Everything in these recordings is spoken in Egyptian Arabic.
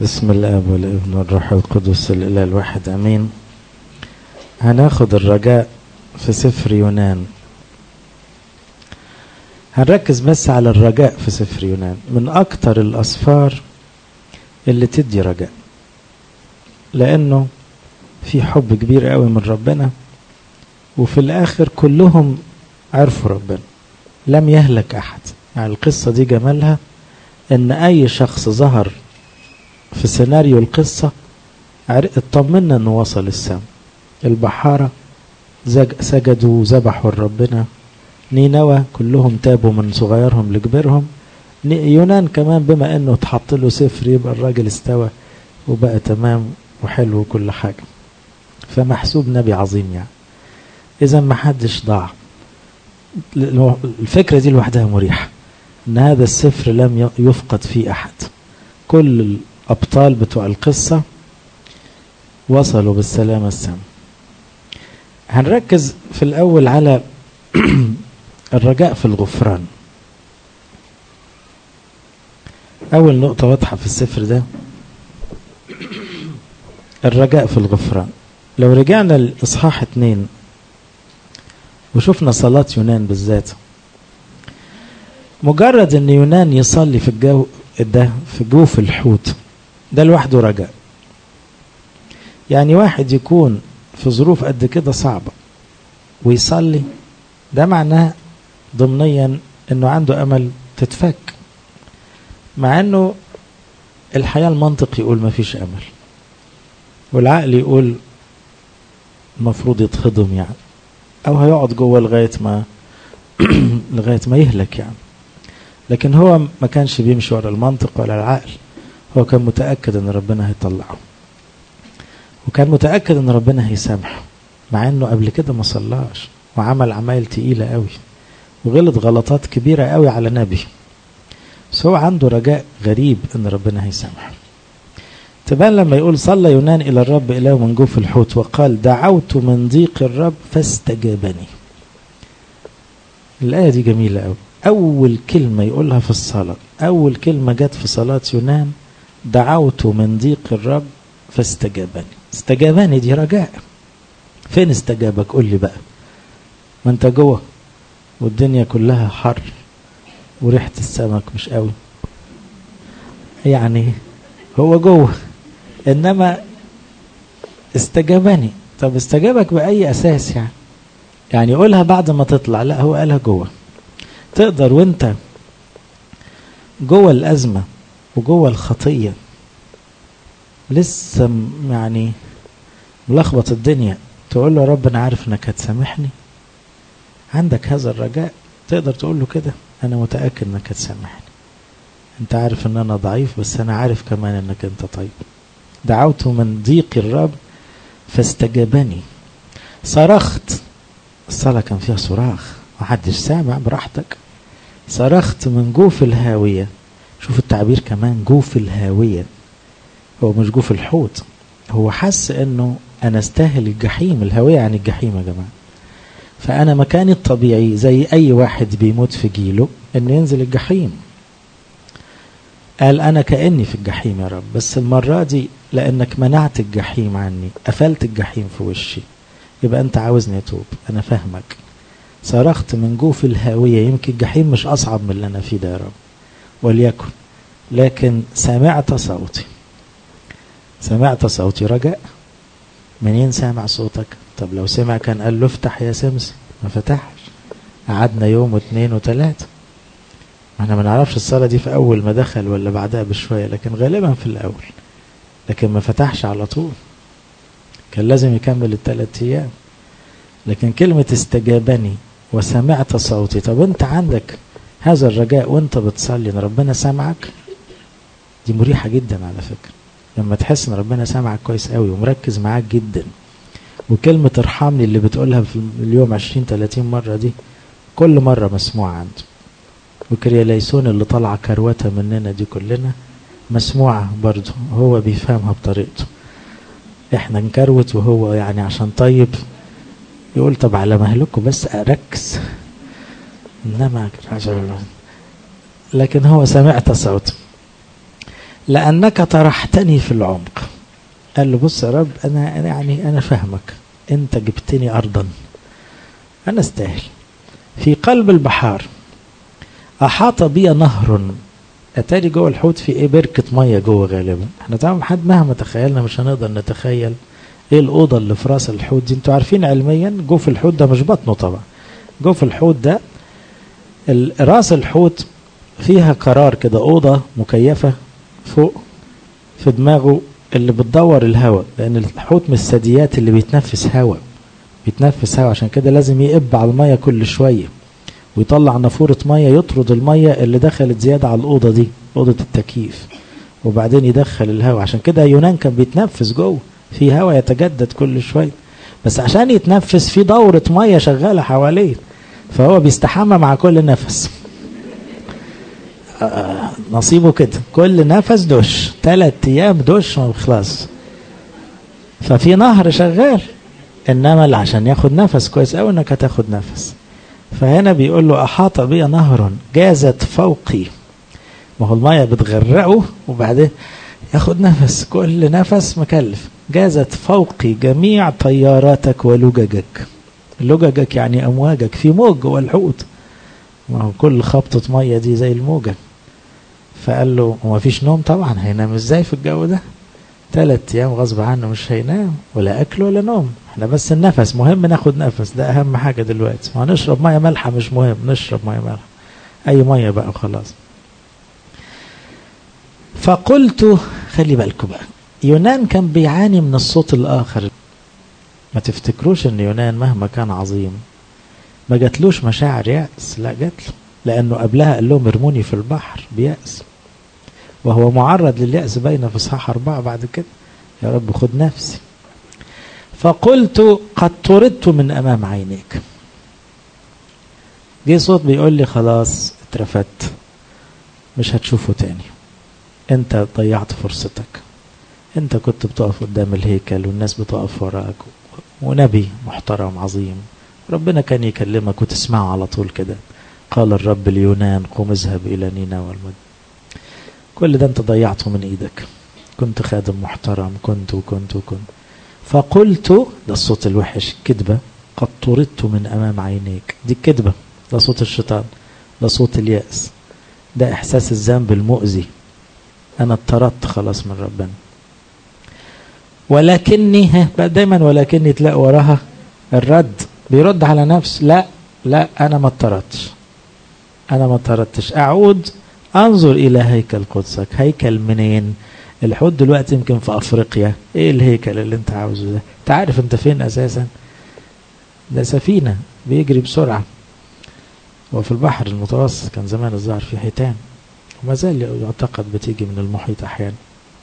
بسم الاب والابن والروح القدس الاله الواحد امين هناخد الرجاء في سفر يونان هنركز بس على الرجاء في سفر يونان من اكتر الاسفار اللي تدي رجاء لانه في حب كبير قوي من ربنا وفي الاخر كلهم عرفوا ربنا لم يهلك احد يعني القصه دي جمالها ان اي شخص ظهر في سيناريو القصة اطمنا انه وصل السماء البحارة سجدوا وذبحوا لربنا نينوى كلهم تابوا من صغيرهم لكبيرهم يونان كمان بما انه اتحط له سفر يبقى الراجل استوى وبقى تمام وحلو وكل حاجة فمحسوب نبي عظيم يعني اذا ما حدش ضاع الفكرة دي لوحدها مريحة ان هذا السفر لم يفقد فيه احد كل الأبطال بتوع القصة وصلوا بالسلامة السام هنركز في الأول على الرجاء في الغفران أول نقطة واضحة في السفر ده الرجاء في الغفران لو رجعنا لإصحاح اتنين وشفنا صلاة يونان بالذات مجرد ان يونان يصلي في الجو ده في جوف الحوت ده لوحده رجاء يعني واحد يكون في ظروف قد كده صعبة ويصلي ده معناه ضمنيا انه عنده امل تتفك مع انه الحياة المنطق يقول ما فيش امل والعقل يقول المفروض يتخضم يعني او هيقعد جوه لغاية ما لغاية ما يهلك يعني لكن هو ما كانش بيمشي ورا المنطق ولا العقل هو كان متأكد ان ربنا هيطلعه وكان متأكد ان ربنا هيسامحه مع انه قبل كده ما صلاش وعمل عمايل تقيلة قوي وغلط غلطات كبيرة قوي على نبي بس هو عنده رجاء غريب ان ربنا هيسامحه تبان لما يقول صلى يونان الى الرب اله من جوف الحوت وقال دعوت من ضيق الرب فاستجابني الآية دي جميلة قوي أول كلمة يقولها في الصلاة أول كلمة جت في صلاة يونان دعوت من ضيق الرب فاستجابني استجابني دي رجاء فين استجابك قول لي بقى ما انت جوه والدنيا كلها حر وريحة السمك مش قوي يعني هو جوه انما استجابني طب استجابك بأي أساس يعني يعني قولها بعد ما تطلع لا هو قالها جوه تقدر وانت جوه الأزمة وجوه الخطية لسه يعني ملخبط الدنيا تقول له يا رب انا عارف انك هتسامحني عندك هذا الرجاء تقدر تقول له كده انا متاكد انك هتسامحني انت عارف ان انا ضعيف بس انا عارف كمان انك انت طيب دعوت من ضيق الرب فاستجابني صرخت الصلاه كان فيها صراخ محدش سامع براحتك صرخت من جوف الهاويه شوف التعبير كمان جوف الهاويه هو مش جوف الحوت هو حس انه انا استاهل الجحيم الهوية عن الجحيم يا جماعة فانا مكاني الطبيعي زي اي واحد بيموت في جيله انه ينزل الجحيم قال انا كاني في الجحيم يا رب بس المرة دي لانك منعت الجحيم عني قفلت الجحيم في وشي يبقى انت عاوزني اتوب انا فاهمك صرخت من جوف الهاوية يمكن الجحيم مش اصعب من اللي انا فيه ده يا رب وليكن لكن سمعت صوتي سمعت صوتي رجاء منين سامع صوتك طب لو سمع كان قال له افتح يا سمسم ما فتحش قعدنا يوم واثنين وثلاثة احنا ما نعرفش الصلاة دي في أول ما دخل ولا بعدها بشوية لكن غالبا في الأول لكن ما فتحش على طول كان لازم يكمل الثلاث أيام لكن كلمة استجابني وسمعت صوتي طب أنت عندك هذا الرجاء وأنت بتصلي إن ربنا سامعك دي مريحة جدا على فكرة لما تحس ان ربنا سامعك كويس قوي ومركز معاك جدا وكلمة ارحمني اللي بتقولها في اليوم 20 30 مرة دي كل مرة مسموعة عنده وكرياليسون اللي طالعة كروتة مننا دي كلنا مسموعة برضه هو بيفهمها بطريقته احنا نكروت وهو يعني عشان طيب يقول طب على مهلكم بس اركز انما عشان لكن هو سمعت صوته لأنك طرحتني في العمق قال له بص يا رب أنا أنا يعني أنا فاهمك أنت جبتني أرضا أنا استاهل في قلب البحار أحاط بي نهر أتاري جوه الحوت في إيه بركة مية جوه غالبا احنا طبعا حد مهما تخيلنا مش هنقدر نتخيل إيه الأوضة اللي في راس الحوت دي انتوا عارفين علميا جوه الحوت ده مش بطنه طبعا جوه الحوت ده راس الحوت فيها قرار كده أوضة مكيفة فوق في دماغه اللي بتدور الهواء لأن الحوت من الثدييات اللي بيتنفس هواء بيتنفس هواء عشان كده لازم يقب على المية كل شوية ويطلع نافورة مية يطرد المية اللي دخلت زيادة على الأوضة دي أوضة التكييف وبعدين يدخل الهواء عشان كده يونان كان بيتنفس جوه في هواء يتجدد كل شوية بس عشان يتنفس في دورة مية شغالة حواليه فهو بيستحمى مع كل نفس آه نصيبه كده كل نفس دش ثلاث ايام دش ما بيخلص ففي نهر شغال انما عشان ياخد نفس كويس قوي انك هتاخد نفس فهنا بيقول له احاط بي نهر جازت فوقي ما هو الميه بتغرقه وبعدين ياخد نفس كل نفس مكلف جازت فوقي جميع طياراتك ولججك لججك يعني امواجك في موج جوه الحوت ما هو كل خبطة مية دي زي الموجة فقال له وما فيش نوم طبعا هينام ازاي في الجو ده ثلاث ايام غصب عنه مش هينام ولا اكل ولا نوم احنا بس النفس مهم ناخد نفس ده اهم حاجة دلوقتي ما نشرب مية مالحة مش مهم نشرب مية مالحة اي مية بقى خلاص فقلت خلي بالكم بقى يونان كان بيعاني من الصوت الاخر ما تفتكروش ان يونان مهما كان عظيم ما جاتلوش مشاعر يأس لا جات له لأنه قبلها قال لهم ارموني في البحر بيأس وهو معرض لليأس باينة في إصحاح أربعة بعد كده يا رب خد نفسي فقلت قد طردت من أمام عينيك جه صوت بيقول لي خلاص اترفدت مش هتشوفه تاني انت ضيعت فرصتك انت كنت بتقف قدام الهيكل والناس بتقف وراك ونبي محترم عظيم ربنا كان يكلمك وتسمعه على طول كده قال الرب ليونان قم اذهب إلى نينوى والمد كل ده انت ضيعته من ايدك كنت خادم محترم كنت وكنت وكنت فقلت ده الصوت الوحش كذبة قد طردت من أمام عينيك دي الكذبة ده صوت الشيطان ده صوت اليأس ده إحساس الذنب المؤذي أنا اطردت خلاص من ربنا ولكني دايما ولكني تلاقي وراها الرد بيرد على نفس لا لا انا ما اضطردتش انا ما اضطردتش اعود انظر الى هيكل قدسك هيكل منين الحوت دلوقتي يمكن في افريقيا ايه الهيكل اللي انت عاوزه ده انت عارف انت فين اساسا ده سفينه بيجري بسرعه وفي البحر المتوسط كان زمان الظاهر في حيتان وما زال يعتقد بتيجي من المحيط احيانا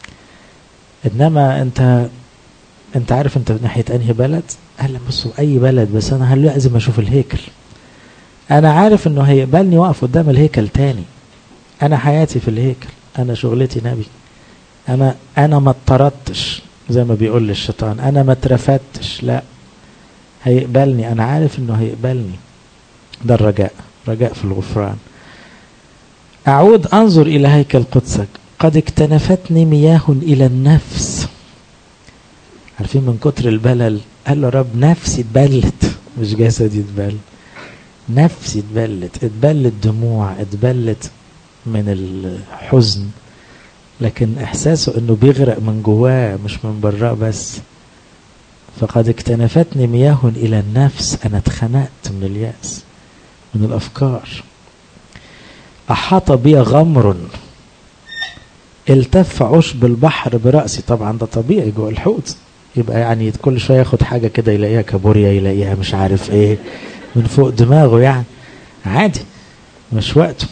انما انت انت عارف انت ناحيه انهي بلد قال بصوا اي بلد بس انا هل لازم اشوف الهيكل انا عارف انه هيقبلني واقف قدام الهيكل تاني انا حياتي في الهيكل انا شغلتي نبي انا انا ما اضطردتش زي ما بيقول الشيطان انا ما اترفدتش لا هيقبلني انا عارف انه هيقبلني ده الرجاء رجاء في الغفران اعود انظر الى هيكل قدسك قد اكتنفتني مياه الى النفس عارفين من كتر البلل قال له رب نفسي اتبلت مش جسدي اتبل نفسي اتبلت اتبلت دموع اتبلت من الحزن لكن احساسه انه بيغرق من جواه مش من براه بس فقد اكتنفتني مياه الى النفس انا اتخنقت من الياس من الافكار احاط بي غمر التف عشب البحر براسي طبعا ده طبيعي جوه الحوت يبقى يعني كل شويه ياخد حاجه كده يلاقيها كابوريا يلاقيها مش عارف ايه من فوق دماغه يعني عادي مش وقته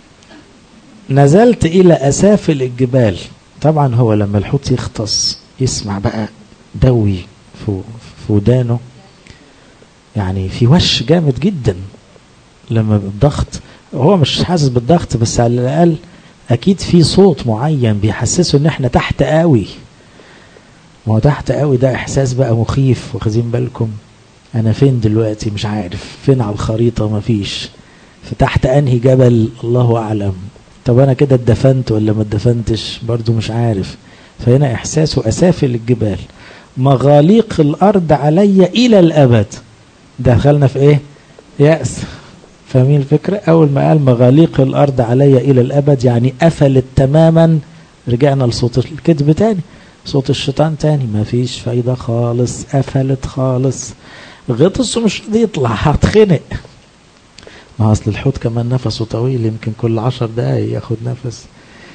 نزلت الى اسافل الجبال طبعا هو لما الحوت يختص يسمع بقى دوي في ودانه يعني في وش جامد جدا لما الضغط هو مش حاسس بالضغط بس على الاقل اكيد في صوت معين بيحسسه ان احنا تحت قوي ما هو تحت قوي ده احساس بقى مخيف واخدين بالكم انا فين دلوقتي مش عارف فين على الخريطه مفيش في تحت انهي جبل الله اعلم طب انا كده اتدفنت ولا ما اتدفنتش برضو مش عارف فهنا احساسه اسافل الجبال مغاليق الارض علي الى الابد دخلنا في ايه يأس فاهمين الفكرة اول ما قال مغاليق الارض علي الى الابد يعني قفلت تماما رجعنا لصوت الكذب تاني صوت الشيطان تاني ما فيش فايدة خالص قفلت خالص غطس ومش راضي يطلع هتخنق ما اصل الحوت كمان نفسه طويل يمكن كل عشر دقايق ياخد نفس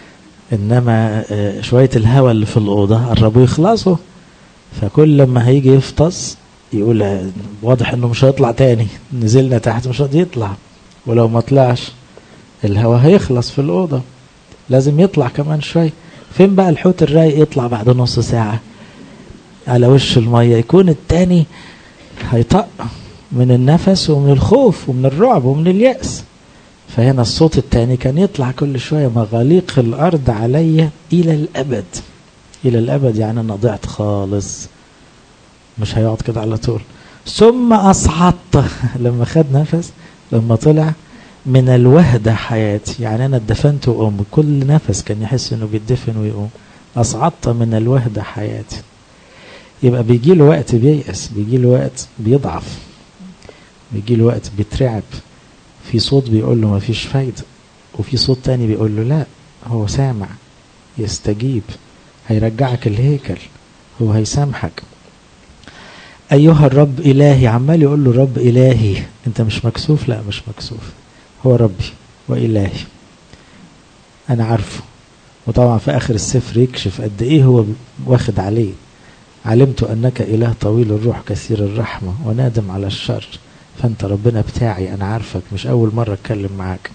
انما شوية الهواء اللي في الأوضة قربوا يخلصوا فكل لما هيجي يفطس يقول واضح انه مش هيطلع تاني نزلنا تحت مش راضي يطلع ولو ما طلعش الهواء هيخلص في الأوضة لازم يطلع كمان شوية فين بقى الحوت الرايق يطلع بعد نص ساعة على وش المية يكون التاني هيطق من النفس ومن الخوف ومن الرعب ومن اليأس فهنا الصوت التاني كان يطلع كل شوية مغاليق الأرض علي إلى الأبد إلى الأبد يعني أنا ضعت خالص مش هيقعد كده على طول ثم أصعدت لما خد نفس لما طلع من الوهدة حياتي يعني أنا اتدفنت وأقوم كل نفس كان يحس إنه بيدفن ويقوم أصعدت من الوهدة حياتي يبقى بيجي له وقت بييأس بيجي له وقت بيضعف بيجي له وقت بيترعب في صوت بيقول له ما فيش فايدة وفي صوت تاني بيقول له لا هو سامع يستجيب هيرجعك الهيكل هو هيسامحك أيها الرب إلهي عمال يقول له رب إلهي أنت مش مكسوف لا مش مكسوف هو ربي وإلهي أنا عارفه وطبعا في آخر السفر يكشف قد إيه هو واخد عليه علمت أنك إله طويل الروح كثير الرحمة ونادم على الشر فأنت ربنا بتاعي أنا عارفك مش أول مرة أتكلم معاك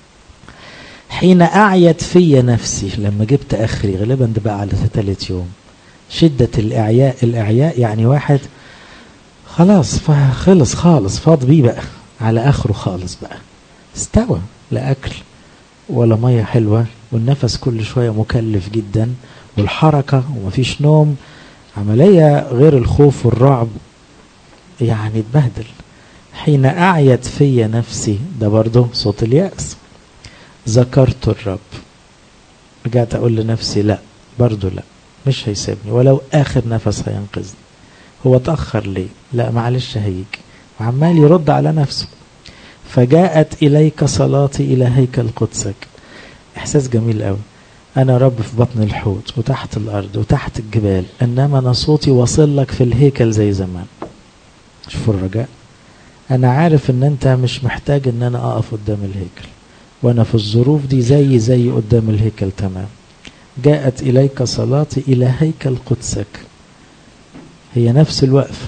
حين أعيت في نفسي لما جبت آخري غالبا ده بقى على ثالث يوم شدة الإعياء الإعياء يعني واحد خلاص خلص خالص فاض بيه بقى على آخره خالص بقى استوى لا أكل ولا مية حلوة والنفس كل شوية مكلف جدا والحركة ومفيش نوم عملية غير الخوف والرعب يعني اتبهدل حين أعيت في نفسي ده برضه صوت اليأس ذكرت الرب رجعت أقول لنفسي لا برضه لا مش هيسيبني ولو آخر نفس هينقذني هو اتأخر ليه لا معلش هيجي وعمال يرد على نفسه فجاءت إليك صلاتي إلى هيكل قدسك إحساس جميل قوي أنا رب في بطن الحوت وتحت الأرض وتحت الجبال إنما أنا صوتي واصل لك في الهيكل زي زمان شوفوا الرجاء أنا عارف إن أنت مش محتاج إن أنا أقف قدام الهيكل وأنا في الظروف دي زي زي قدام الهيكل تمام جاءت إليك صلاتي إلى هيكل قدسك هي نفس الوقف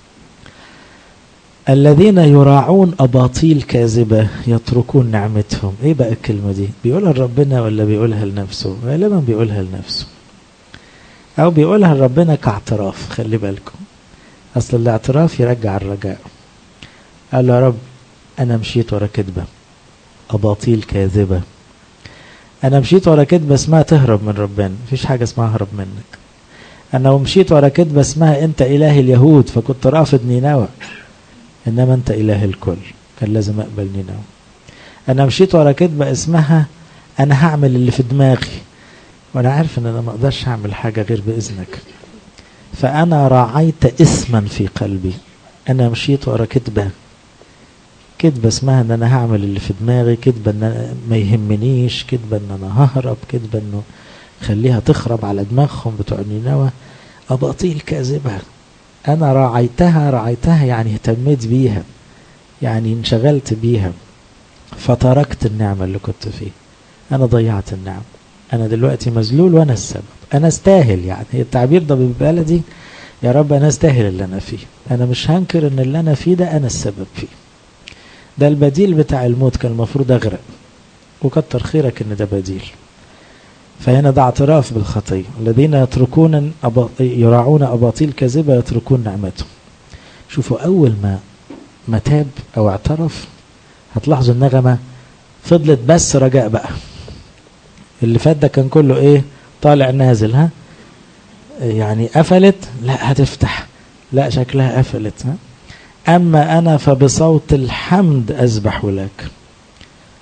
الذين يراعون أباطيل كاذبة يتركون نعمتهم إيه بقى الكلمة دي بيقولها لربنا ولا بيقولها لنفسه غالبا بيقولها لنفسه أو بيقولها لربنا كاعتراف خلي بالكم أصل الاعتراف يرجع الرجاء قال له يا رب أنا مشيت ورا كذبة أباطيل كاذبة أنا مشيت ورا كذبة اسمها تهرب من ربنا مفيش حاجة اسمها أهرب منك أنا ومشيت ورا كذبة اسمها أنت إله اليهود فكنت رافض نينوى إنما أنت إله الكل كان لازم أقبل نينوى أنا مشيت ورا كذبة اسمها أنا هعمل اللي في دماغي وأنا عارف إن أنا ما أقدرش أعمل حاجة غير بإذنك فأنا راعيت اسما في قلبي أنا مشيت ورا كذبة كذبة اسمها ان انا هعمل اللي في دماغي كذبة ان أنا ما يهمنيش كذبة ان انا ههرب كذبة انه خليها تخرب على دماغهم بتوع نينوى اباطيل كاذبة انا راعيتها راعيتها يعني اهتميت بيها يعني انشغلت بيها فتركت النعمة اللي كنت فيه انا ضيعت النعمة انا دلوقتي مذلول وانا السبب انا استاهل يعني هي التعبير ده بالبلدي يا رب انا استاهل اللي انا فيه انا مش هنكر ان اللي انا فيه ده انا السبب فيه ده البديل بتاع الموت كان المفروض اغرق وكتر خيرك ان ده بديل فهنا ده اعتراف بالخطيه الذين يتركون أبا... يراعون اباطيل كاذبه يتركون نعمته شوفوا اول ما ما تاب او اعترف هتلاحظوا النغمه فضلت بس رجاء بقى اللي فات ده كان كله ايه طالع نازل ها يعني قفلت لا هتفتح لا شكلها قفلت ها أما أنا فبصوت الحمد أسبح لك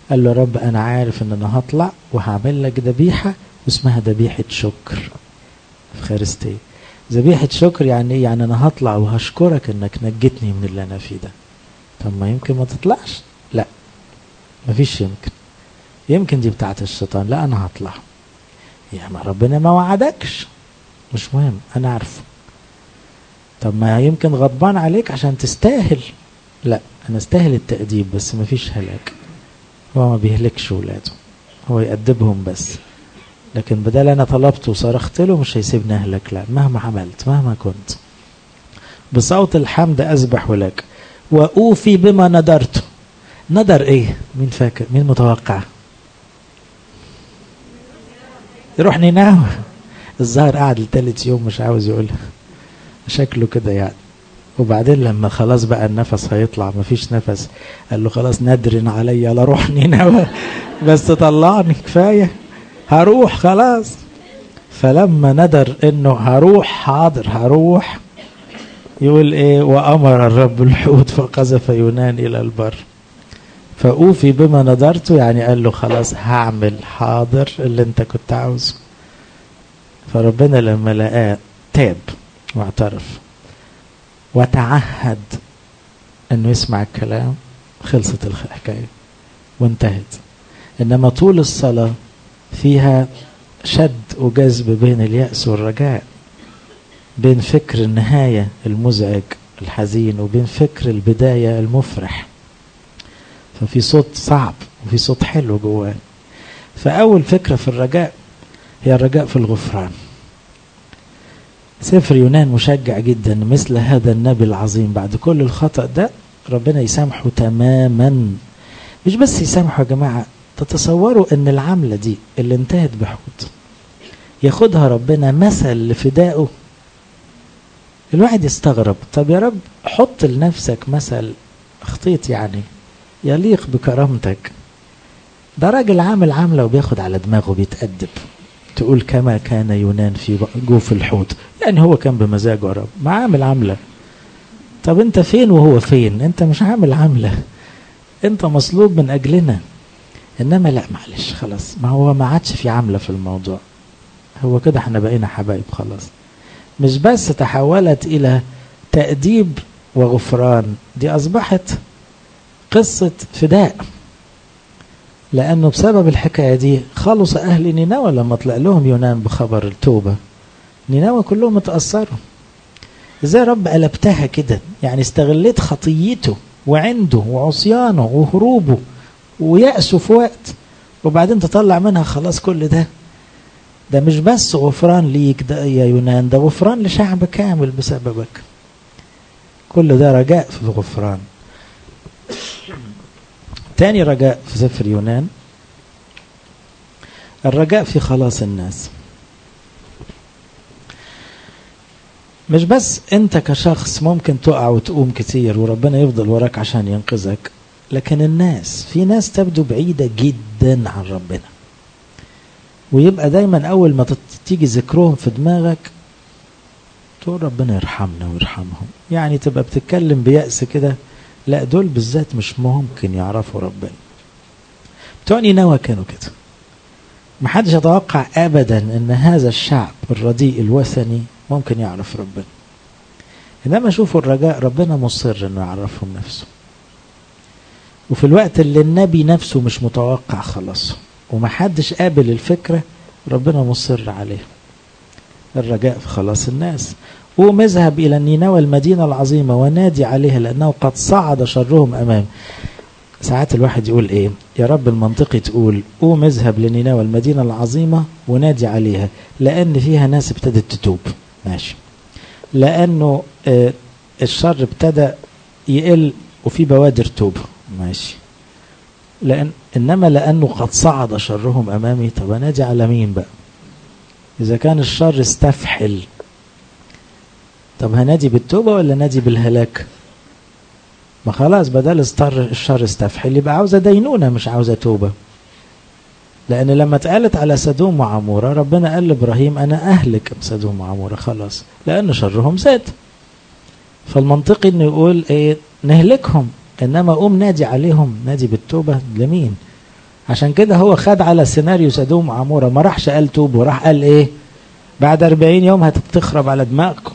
قال له رب أنا عارف إن أنا هطلع وهعمل لك ذبيحة اسمها ذبيحة شكر في خارستية ذبيحة شكر يعني ايه؟ يعني انا هطلع وهشكرك انك نجتني من اللي انا فيه ده طب ما يمكن ما تطلعش لا مفيش يمكن يمكن دي بتاعت الشيطان لا انا هطلع يا ما ربنا ما وعدكش مش مهم انا عارفه طب ما يمكن غضبان عليك عشان تستاهل لا انا استاهل التأديب بس مفيش هلاك هو ما بيهلكش ولاده هو يأدبهم بس لكن بدل انا طلبت وصرخت له مش هيسيبني اهلك لا مهما عملت مهما كنت بصوت الحمد اسبح لك واوفي بما ندرت ندر ايه مين فاكر مين متوقع يروح نيناوي الظاهر قعد لتالت يوم مش عاوز يقولها شكله كده يعني وبعدين لما خلاص بقى النفس هيطلع مفيش نفس قال له خلاص ندرن عليا لا روح نينوى بس طلعني كفايه هروح خلاص فلما ندر انه هروح حاضر هروح يقول ايه وامر الرب الحوت فقذف يونان الى البر فاوفي بما نذرته يعني قال له خلاص هعمل حاضر اللي انت كنت عاوزه فربنا لما لقاه تاب واعترف وتعهد انه يسمع الكلام خلصت الحكايه وانتهت انما طول الصلاه فيها شد وجذب بين اليأس والرجاء بين فكر النهاية المزعج الحزين وبين فكر البداية المفرح ففي صوت صعب وفي صوت حلو جواه فأول فكرة في الرجاء هي الرجاء في الغفران سفر يونان مشجع جدا مثل هذا النبي العظيم بعد كل الخطأ ده ربنا يسامحه تماما مش بس يسامحه يا جماعة تتصوروا ان العملة دي اللي انتهت بحوت ياخدها ربنا مثل لفدائه الواحد يستغرب طب يا رب حط لنفسك مثل خطيط يعني يليق بكرامتك ده راجل عامل عاملة وبياخد على دماغه بيتأدب تقول كما كان يونان في جوف الحوت يعني هو كان بمزاجه يا رب ما عامل عاملة طب انت فين وهو فين انت مش عامل عاملة انت مصلوب من اجلنا انما لا معلش خلاص ما هو ما عادش في عاملة في الموضوع هو كده احنا بقينا حبايب خلاص مش بس تحولت الى تأديب وغفران دي اصبحت قصة فداء لانه بسبب الحكاية دي خلص اهل نينوى لما طلع لهم يونان بخبر التوبة نينوى كلهم اتأثروا ازاي رب قلبتها كده يعني استغليت خطيته وعنده وعصيانه وهروبه ويأسه في وقت وبعدين تطلع منها خلاص كل ده ده مش بس غفران ليك ده يا يونان ده غفران لشعب كامل بسببك كل ده رجاء في الغفران تاني رجاء في سفر يونان الرجاء في خلاص الناس مش بس انت كشخص ممكن تقع وتقوم كتير وربنا يفضل وراك عشان ينقذك لكن الناس في ناس تبدو بعيدة جدا عن ربنا ويبقى دايما اول ما تيجي ذكرهم في دماغك تقول ربنا يرحمنا ويرحمهم يعني تبقى بتتكلم بيأس كده لا دول بالذات مش ممكن يعرفوا ربنا بتوع نينوى كانوا كده محدش يتوقع ابدا ان هذا الشعب الرديء الوثني ممكن يعرف ربنا انما شوفوا الرجاء ربنا مصر انه يعرفهم نفسه وفي الوقت اللي النبي نفسه مش متوقع خلاص ومحدش قابل الفكرة ربنا مصر عليه الرجاء في خلاص الناس قوم اذهب إلى نينوى المدينة العظيمة ونادي عليها لأنه قد صعد شرهم أمام ساعات الواحد يقول ايه يا رب المنطقي تقول قوم اذهب لنينوى المدينة العظيمة ونادي عليها لأن فيها ناس ابتدت تتوب ماشي لأنه آه الشر ابتدى يقل وفي بوادر توبة ماشي لأن إنما لأنه قد صعد شرهم أمامي طب أنادي على مين بقى إذا كان الشر استفحل طب هنادي بالتوبة ولا نادي بالهلاك ما خلاص بدل استر الشر استفحل يبقى عاوزة دينونة مش عاوزة توبة لأن لما اتقالت على سدوم وعمورة ربنا قال لإبراهيم أنا أهلك سدوم وعمورة خلاص لأن شرهم زاد فالمنطقي إنه يقول إيه نهلكهم إنما قوم نادي عليهم نادي بالتوبة لمين عشان كده هو خد على سيناريو سدوم وعمورة ما راحش قال توبوا راح قال ايه بعد 40 يوم هتتخرب على دماغكم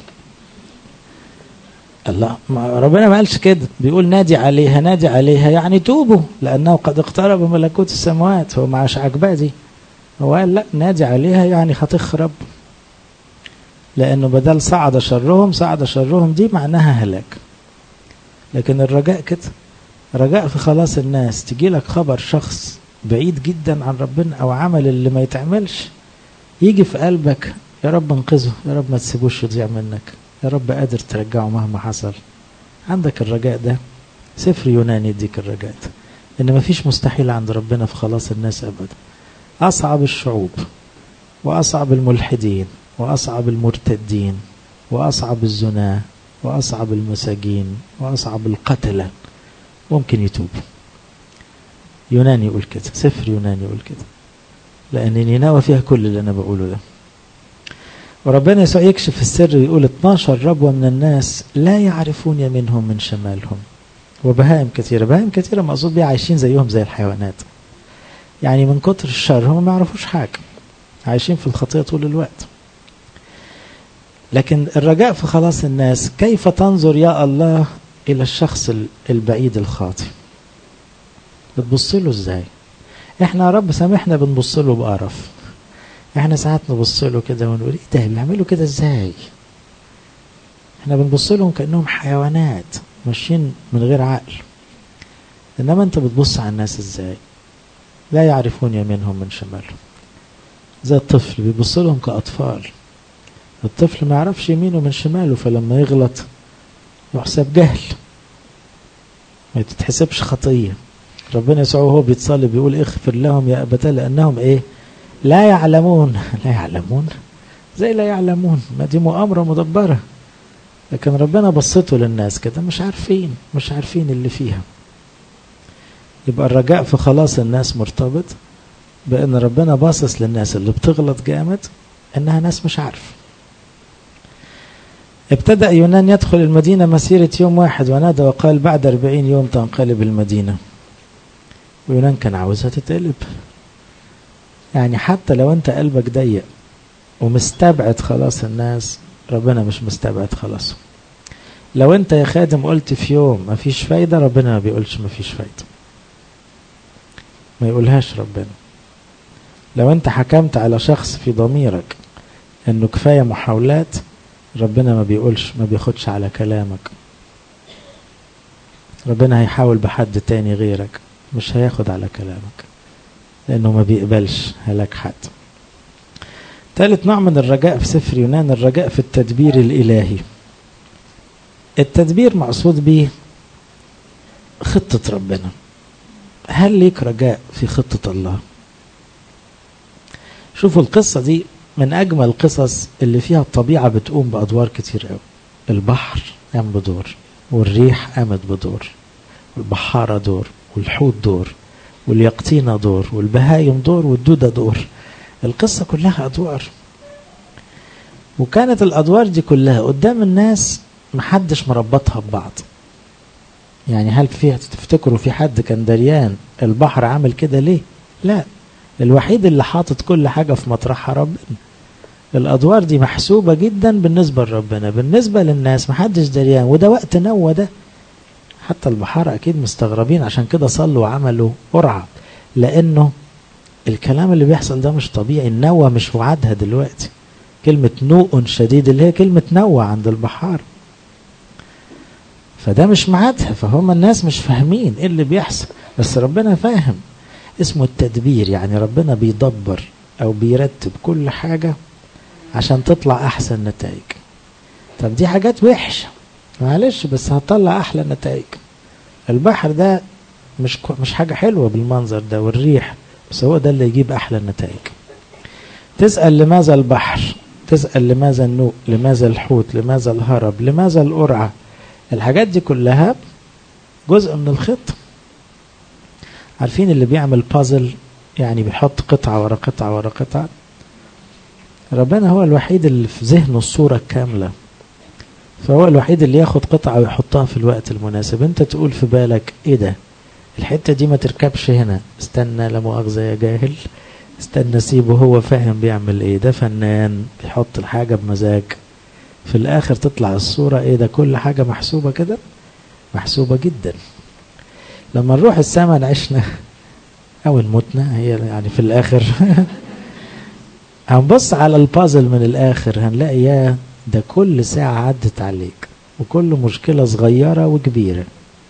الله ما ربنا ما قالش كده بيقول نادي عليها نادي عليها يعني توبوا لانه قد اقترب ملكوت السماوات هو معاش عجباه دي هو قال لا نادي عليها يعني هتخرب لانه بدل صعد شرهم صعد شرهم دي معناها هلاك لكن الرجاء كده رجاء في خلاص الناس تجي لك خبر شخص بعيد جدا عن ربنا او عمل اللي ما يتعملش يجي في قلبك يا رب انقذه يا رب ما تسيبوش يضيع منك يا رب قادر ترجعه مهما حصل عندك الرجاء ده سفر يوناني يديك الرجاء ده ان مفيش مستحيل عند ربنا في خلاص الناس ابدا اصعب الشعوب واصعب الملحدين واصعب المرتدين واصعب الزنا واصعب المساجين واصعب القتله ممكن يتوب يوناني يقول كده سفر يوناني يقول كده لان نينوى فيها كل اللي انا بقوله ده وربنا يسوع يكشف السر يقول 12 ربوة من الناس لا يعرفون يمينهم من شمالهم وبهائم كثيرة بهائم كثيرة مقصود بيها عايشين زيهم زي الحيوانات يعني من كتر الشر هم ما يعرفوش حاجة عايشين في الخطية طول الوقت لكن الرجاء في خلاص الناس كيف تنظر يا الله إلى الشخص البعيد الخاطئ بتبص له ازاي احنا يا رب سامحنا بنبص له بقرف احنا ساعات نبص له كده ونقول ايه ده بيعملوا كده ازاي احنا بنبص لهم كانهم حيوانات ماشيين من غير عقل انما انت بتبص على الناس ازاي لا يعرفون يمينهم من شمالهم زي الطفل بيبص لهم كاطفال الطفل ما يعرفش يمينه من شماله فلما يغلط يحسب جهل ما تتحسبش خطيه ربنا يسوع وهو بيتصلي بيقول اغفر لهم يا ابتاه لانهم ايه لا يعلمون لا يعلمون زي لا يعلمون ما دي مؤامرة مدبرة لكن ربنا بصته للناس كده مش عارفين مش عارفين اللي فيها يبقى الرجاء في خلاص الناس مرتبط بأن ربنا باصص للناس اللي بتغلط جامد إنها ناس مش عارف ابتدأ يونان يدخل المدينة مسيرة يوم واحد ونادى وقال بعد أربعين يوم تنقلب المدينة ويونان كان عاوزها تتقلب يعني حتى لو انت قلبك ضيق ومستبعد خلاص الناس ربنا مش مستبعد خلاص لو انت يا خادم قلت في يوم مفيش فايدة ربنا ما بيقولش مفيش فايدة ما يقولهاش ربنا لو انت حكمت على شخص في ضميرك انه كفاية محاولات ربنا ما بيقولش ما بياخدش على كلامك ربنا هيحاول بحد تاني غيرك مش هياخد على كلامك لأنه ما بيقبلش هلاك حد ثالث نوع من الرجاء في سفر يونان الرجاء في التدبير الإلهي التدبير مقصود به خطة ربنا هل ليك رجاء في خطة الله شوفوا القصة دي من أجمل القصص اللي فيها الطبيعة بتقوم بأدوار كتير قوي البحر قام بدور والريح قامت بدور والبحارة دور والحوت دور واليقطينة دور والبهايم دور والدودة دور القصة كلها أدوار وكانت الأدوار دي كلها قدام الناس محدش مربطها ببعض يعني هل في تفتكروا في حد كان دريان البحر عامل كده ليه لا الوحيد اللي حاطط كل حاجة في مطرحها ربنا الأدوار دي محسوبة جدا بالنسبة لربنا بالنسبة للناس محدش دريان وده وقت نوى ده حتى البحارة أكيد مستغربين عشان كده صلوا وعملوا قرعة لأنه الكلام اللي بيحصل ده مش طبيعي النوى مش وعدها دلوقتي كلمة نوء شديد اللي هي كلمة نوى عند البحار فده مش ميعادها فهم الناس مش فاهمين ايه اللي بيحصل بس ربنا فاهم اسمه التدبير يعني ربنا بيدبر او بيرتب كل حاجة عشان تطلع احسن نتائج طب دي حاجات وحشة معلش بس هتطلع احلى نتائج البحر ده مش مش حاجة حلوة بالمنظر ده والريح بس هو ده اللي يجيب احلى النتائج تسأل لماذا البحر تسأل لماذا النوء لماذا الحوت لماذا الهرب لماذا القرعة الحاجات دي كلها جزء من الخطة عارفين اللي بيعمل بازل يعني بيحط قطعة ورا قطعة ورا قطعة ربنا هو الوحيد اللي في ذهنه الصورة الكاملة فهو الوحيد اللي ياخد قطعة ويحطها في الوقت المناسب انت تقول في بالك ايه ده الحتة دي ما تركبش هنا استنى لا مؤاخذة يا جاهل استنى سيبه هو فاهم بيعمل ايه ده فنان بيحط الحاجة بمزاج في الاخر تطلع الصورة ايه ده كل حاجة محسوبة كده محسوبة جدا لما نروح السماء نعيشنا او نموتنا هي يعني في الاخر هنبص على البازل من الاخر هنلاقي يا ده كل ساعة عدت عليك وكل مشكلة صغيرة وكبيرة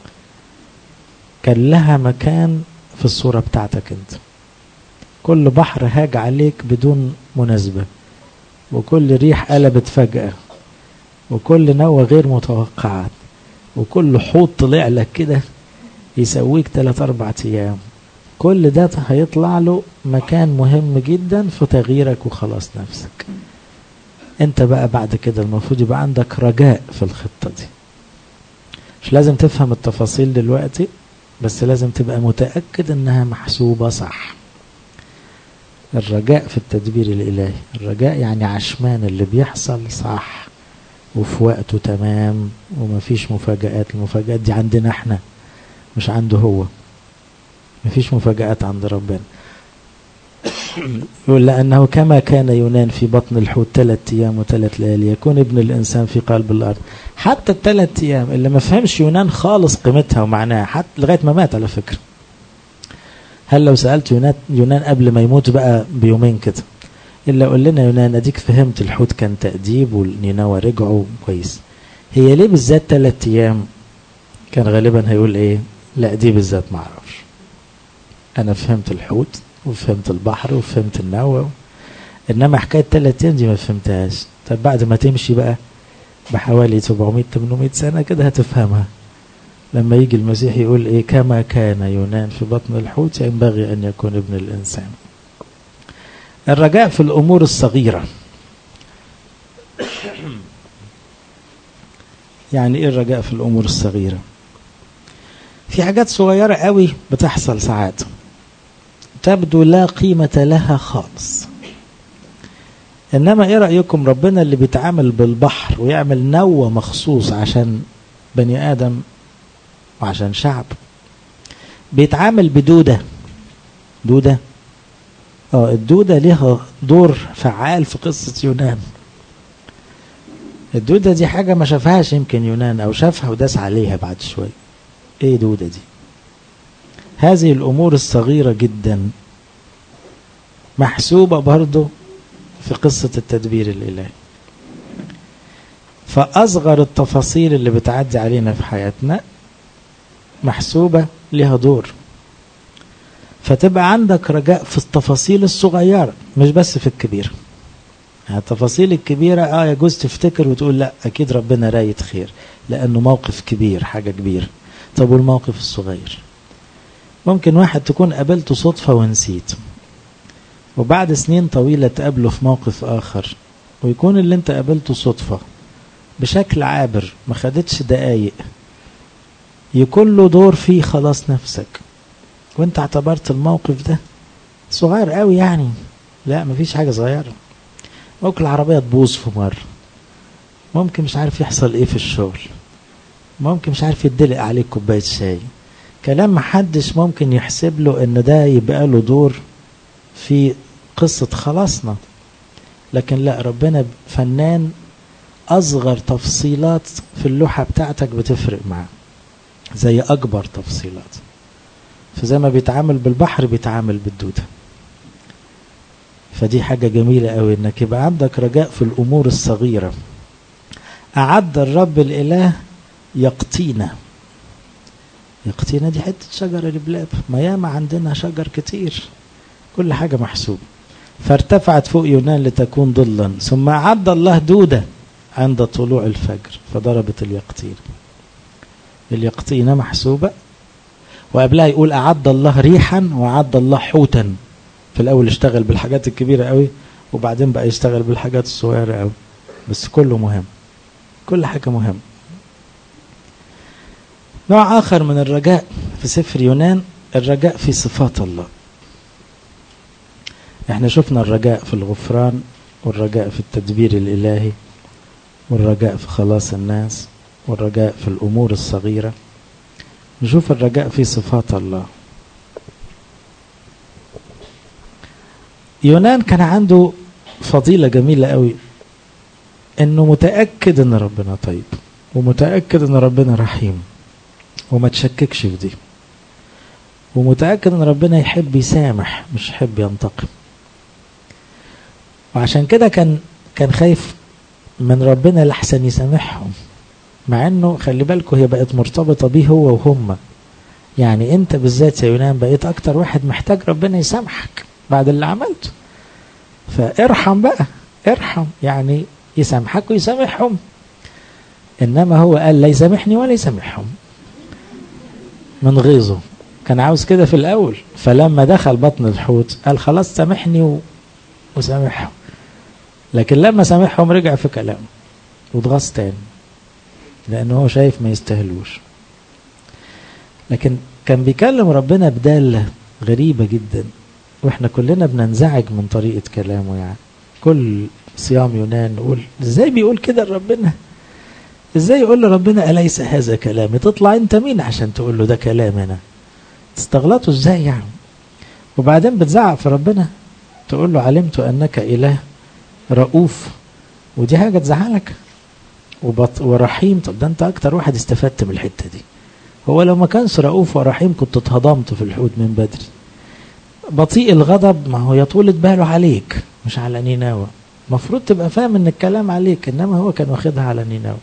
كان لها مكان في الصورة بتاعتك انت كل بحر هاج عليك بدون مناسبة وكل ريح قلبت فجأة وكل نوى غير متوقعات وكل حوض طلع لك كده يسويك تلات أربع أيام كل ده هيطلع له مكان مهم جدا في تغييرك وخلاص نفسك انت بقى بعد كده المفروض يبقى عندك رجاء في الخطة دي مش لازم تفهم التفاصيل دلوقتي بس لازم تبقى متأكد انها محسوبة صح الرجاء في التدبير الإلهي الرجاء يعني عشمان اللي بيحصل صح وفي وقته تمام ومفيش مفاجآت المفاجآت دي عندنا احنا مش عنده هو مفيش مفاجآت عند ربنا يقول لأنه كما كان يونان في بطن الحوت ثلاث أيام وثلاث ليالي يكون ابن الإنسان في قلب الأرض حتى الثلاث أيام اللي ما فهمش يونان خالص قيمتها ومعناها حتى لغاية ما مات على فكرة هل لو سألت يونان, يونان قبل ما يموت بقى بيومين كده إلا قول لنا يونان أديك فهمت الحوت كان تأديب والنينوى رجعوا كويس هي ليه بالذات ثلاث أيام كان غالبا هيقول إيه لا دي بالذات ما أعرفش أنا فهمت الحوت وفهمت البحر وفهمت النوى انما حكايه ثلاث ايام دي ما فهمتهاش طب بعد ما تمشي بقى بحوالي 700 800 سنه كده هتفهمها لما يجي المسيح يقول ايه كما كان يونان في بطن الحوت ينبغي ان يكون ابن الانسان الرجاء في الامور الصغيره يعني ايه الرجاء في الامور الصغيره في حاجات صغيره قوي بتحصل ساعات تبدو لا قيمة لها خالص إنما إيه رأيكم ربنا اللي بيتعامل بالبحر ويعمل نوة مخصوص عشان بني آدم وعشان شعب بيتعامل بدودة دودة اه الدودة ليها دور فعال في قصة يونان الدودة دي حاجة ما شافهاش يمكن يونان أو شافها وداس عليها بعد شوية إيه دودة دي هذه الأمور الصغيرة جدا محسوبة برضو في قصة التدبير الإلهي فأصغر التفاصيل اللي بتعدي علينا في حياتنا محسوبة لها دور فتبقى عندك رجاء في التفاصيل الصغيرة مش بس في الكبيرة يعني التفاصيل الكبيرة اه يجوز تفتكر وتقول لا أكيد ربنا راية خير لأنه موقف كبير حاجة كبيرة طب والموقف الصغير ممكن واحد تكون قابلته صدفة ونسيت وبعد سنين طويلة تقابله في موقف آخر ويكون اللي انت قابلته صدفة بشكل عابر ما خدتش دقايق يكون له دور فيه خلاص نفسك وانت اعتبرت الموقف ده صغير قوي يعني لا مفيش حاجة صغيرة ممكن العربية تبوظ في مرة ممكن مش عارف يحصل ايه في الشغل ممكن مش عارف يدلق عليك كوباية شاي كلام محدش ممكن يحسب له ان ده يبقى له دور في قصة خلاصنا لكن لا ربنا فنان أصغر تفصيلات في اللوحة بتاعتك بتفرق معاه زي أكبر تفصيلات فزي ما بيتعامل بالبحر بيتعامل بالدودة فدي حاجة جميلة قوي انك يبقى عندك رجاء في الأمور الصغيرة أعد الرب الإله يقطينا يقطينا دي حتة شجر البلاب ما ياما عندنا شجر كتير كل حاجة محسوب فارتفعت فوق يونان لتكون ظلا ثم أعد الله دودة عند طلوع الفجر فضربت اليقطين اليقطينة محسوبة وقبلها يقول أعد الله ريحا وأعد الله حوتا في الأول اشتغل بالحاجات الكبيرة قوي وبعدين بقى يشتغل بالحاجات الصغيرة قوي بس كله مهم كل حاجة مهم نوع آخر من الرجاء في سفر يونان الرجاء في صفات الله احنا شفنا الرجاء في الغفران والرجاء في التدبير الإلهي والرجاء في خلاص الناس والرجاء في الأمور الصغيرة نشوف الرجاء في صفات الله يونان كان عنده فضيلة جميلة قوي انه متأكد ان ربنا طيب ومتأكد ان ربنا رحيم وما تشككش في دي ومتأكد ان ربنا يحب يسامح مش يحب ينتقم وعشان كده كان كان خايف من ربنا لحسن يسامحهم مع انه خلي بالكم هي بقت مرتبطة بيه هو وهم يعني انت بالذات يا يونان بقيت اكتر واحد محتاج ربنا يسامحك بعد اللي عملته فارحم بقى ارحم يعني يسامحك ويسامحهم انما هو قال لا يسامحني ولا يسامحهم من غيظه كان عاوز كده في الاول فلما دخل بطن الحوت قال خلاص سامحني و... وسامحهم لكن لما سامحهم رجع في كلامه واتغاظ تاني لانه هو شايف ما يستاهلوش لكن كان بيكلم ربنا بدالة غريبة جدا واحنا كلنا بننزعج من طريقة كلامه يعني كل صيام يونان نقول ازاي بيقول كده لربنا ازاي يقول لربنا أليس هذا كلامي تطلع انت مين عشان تقول له ده كلام انا تستغلطوا ازاي يعني وبعدين بتزعق في ربنا تقول له علمت انك اله رؤوف ودي حاجة تزعلك وبط ورحيم طب ده انت اكتر واحد استفدت من الحتة دي هو لو ما كانش رؤوف ورحيم كنت اتهضمت في الحوت من بدري بطيء الغضب ما هو يطول باله عليك مش على نينوى المفروض تبقى فاهم ان الكلام عليك انما هو كان واخدها على نينوى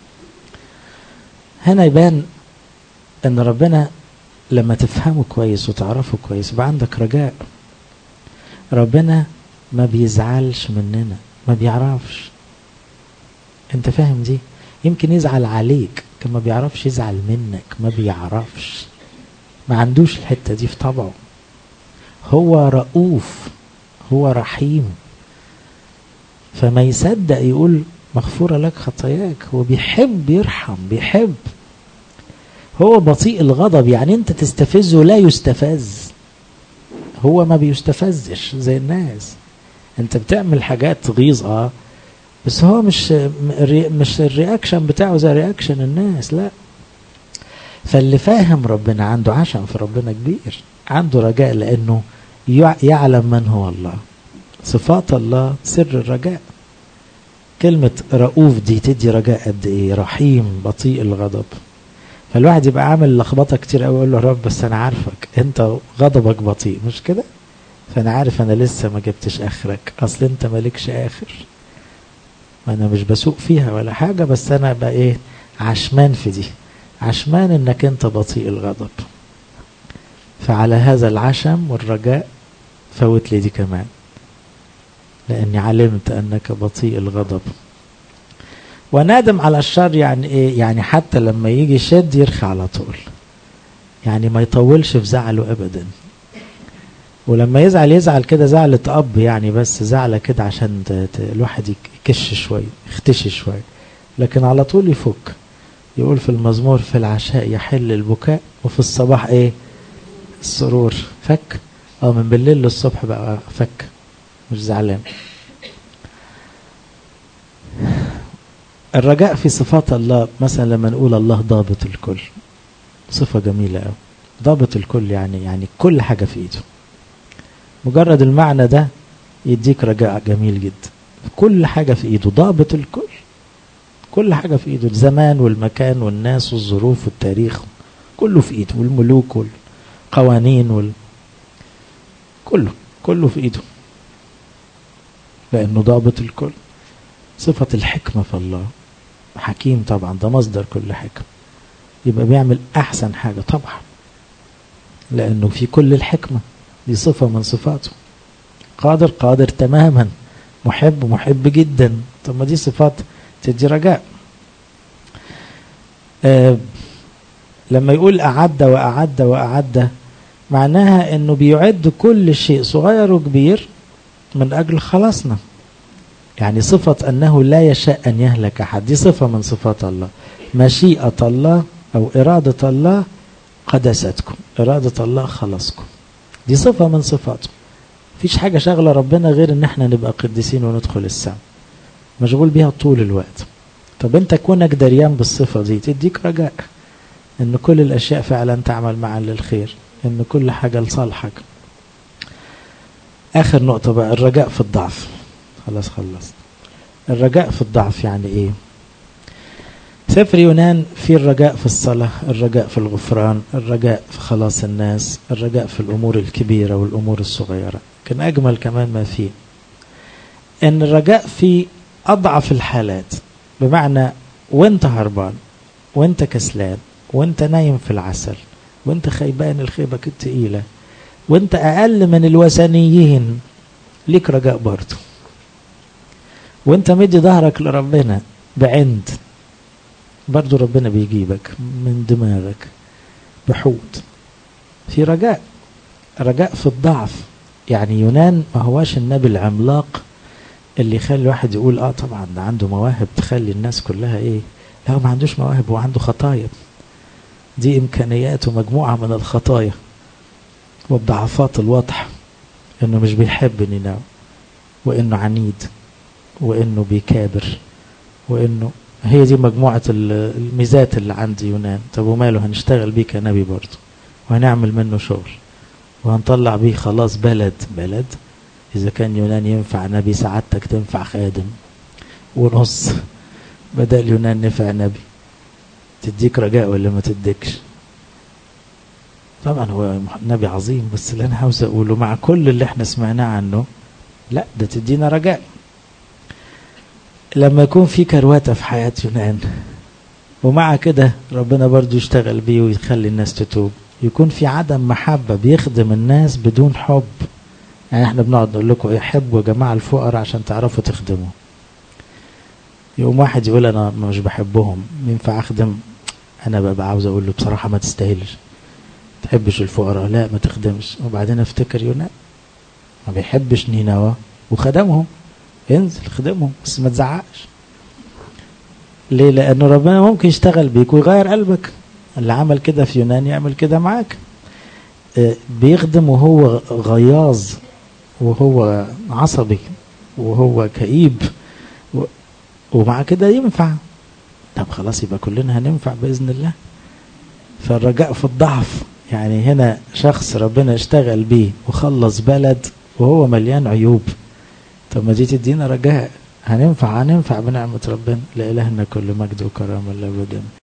هنا يبان ان ربنا لما تفهمه كويس وتعرفه كويس يبقى عندك رجاء ربنا ما بيزعلش مننا ما بيعرفش انت فاهم دي يمكن يزعل عليك لكن ما بيعرفش يزعل منك ما بيعرفش ما عندوش الحتة دي في طبعه هو رؤوف هو رحيم فما يصدق يقول مغفورة لك خطاياك هو بيحب يرحم بيحب هو بطيء الغضب يعني انت تستفزه لا يستفز هو ما بيستفزش زي الناس انت بتعمل حاجات تغيظ اه بس هو مش مش الرياكشن بتاعه زي رياكشن الناس لا فاللي فاهم ربنا عنده عشم في ربنا كبير عنده رجاء لانه يعلم من هو الله صفات الله سر الرجاء كلمة رؤوف دي تدي رجاء قد ايه رحيم بطيء الغضب فالواحد يبقى عامل لخبطه كتير قوي يقول له رب بس انا عارفك انت غضبك بطيء مش كده فانا عارف انا لسه ما جبتش اخرك اصل انت مالكش اخر وانا مش بسوق فيها ولا حاجة بس انا بقى ايه عشمان في دي عشمان انك انت بطيء الغضب فعلى هذا العشم والرجاء فوت لي دي كمان لاني علمت انك بطيء الغضب ونادم على الشر يعني ايه يعني حتى لما يجي شد يرخي على طول يعني ما يطولش في زعله ابدا ولما يزعل يزعل كده زعلة اب يعني بس زعلة كده عشان الواحد يكش شوية يختشي شوية لكن على طول يفك يقول في المزمور في العشاء يحل البكاء وفي الصباح ايه السرور فك اه من بالليل للصبح بقى فك مش زعلان الرجاء في صفات الله مثلا لما نقول الله ضابط الكل صفة جميلة قوي ضابط الكل يعني يعني كل حاجة في ايده مجرد المعنى ده يديك رجاء جميل جدا كل حاجة في ايده ضابط الكل كل حاجة في ايده الزمان والمكان والناس والظروف والتاريخ كله في ايده والملوك والقوانين وال كله كله في ايده لانه ضابط الكل صفة الحكمة في الله حكيم طبعا ده مصدر كل حكمة يبقى بيعمل احسن حاجة طبعا لانه في كل الحكمة دي صفة من صفاته قادر قادر تماما محب محب جدا طب ما دي صفات تدي رجاء آه لما يقول أعد وأعد وأعد معناها أنه بيعد كل شيء صغير وكبير من أجل خلاصنا يعني صفة أنه لا يشاء أن يهلك أحد دي صفة من صفات الله مشيئة الله أو إرادة الله قدستكم إرادة الله خلصكم دي صفة من صفاته مفيش حاجة شغلة ربنا غير ان احنا نبقى قديسين وندخل السماء مشغول بيها طول الوقت طب انت كونك دريان بالصفة دي تديك رجاء ان كل الاشياء فعلا تعمل معا للخير ان كل حاجة لصالحك اخر نقطة بقى الرجاء في الضعف خلاص خلصت الرجاء في الضعف يعني ايه سفر يونان في الرجاء في الصلاة الرجاء في الغفران الرجاء في خلاص الناس الرجاء في الأمور الكبيرة والأمور الصغيرة كان أجمل كمان ما فيه أن الرجاء في أضعف الحالات بمعنى وانت هربان وانت كسلان وانت نايم في العسل وانت خيبان الخيبة التقيلة وانت أقل من الوثنيين ليك رجاء برضه وانت مدي ظهرك لربنا بعند برضو ربنا بيجيبك من دماغك بحوت في رجاء رجاء في الضعف يعني يونان ما هواش النبي العملاق اللي يخلي الواحد يقول اه طبعا ده عنده مواهب تخلي الناس كلها ايه لا ما عندوش مواهب هو عنده خطايا دي امكانيات ومجموعة من الخطايا والضعفات الواضحة انه مش بيحب نينوى وانه عنيد وانه بيكابر وانه هي دي مجموعة الميزات اللي عند يونان طب وماله هنشتغل بيه كنبي برضه وهنعمل منه شغل وهنطلع بيه خلاص بلد بلد إذا كان يونان ينفع نبي سعادتك تنفع خادم ونص بدل يونان نفع نبي تديك رجاء ولا ما تديكش طبعا هو نبي عظيم بس اللي انا عاوز اقوله مع كل اللي احنا سمعناه عنه لا ده تدينا رجاء لما يكون في كرواتة في حياة يونان ومع كده ربنا برضو يشتغل بيه ويخلي الناس تتوب يكون في عدم محبة بيخدم الناس بدون حب يعني احنا بنقعد نقول لكم ايه حبوا يا جماعة الفقراء عشان تعرفوا تخدموا يقوم واحد يقول انا مش بحبهم ينفع اخدم انا ببقى عاوز اقول له بصراحة ما تستاهلش تحبش الفقراء لا ما تخدمش وبعدين افتكر يونان ما بيحبش نينوى وخدمهم انزل خدمهم بس ما تزعقش ليه لانه ربنا ممكن يشتغل بيك ويغير قلبك اللي عمل كده في يونان يعمل كده معاك بيخدم وهو غياظ وهو عصبي وهو كئيب ومع كده ينفع طب خلاص يبقى كلنا هننفع باذن الله فالرجاء في الضعف يعني هنا شخص ربنا اشتغل بيه وخلص بلد وهو مليان عيوب طب ما دي تدينا رجاء هننفع هننفع بنعمة ربنا لإلهنا كل مجد وكرامة لأبدا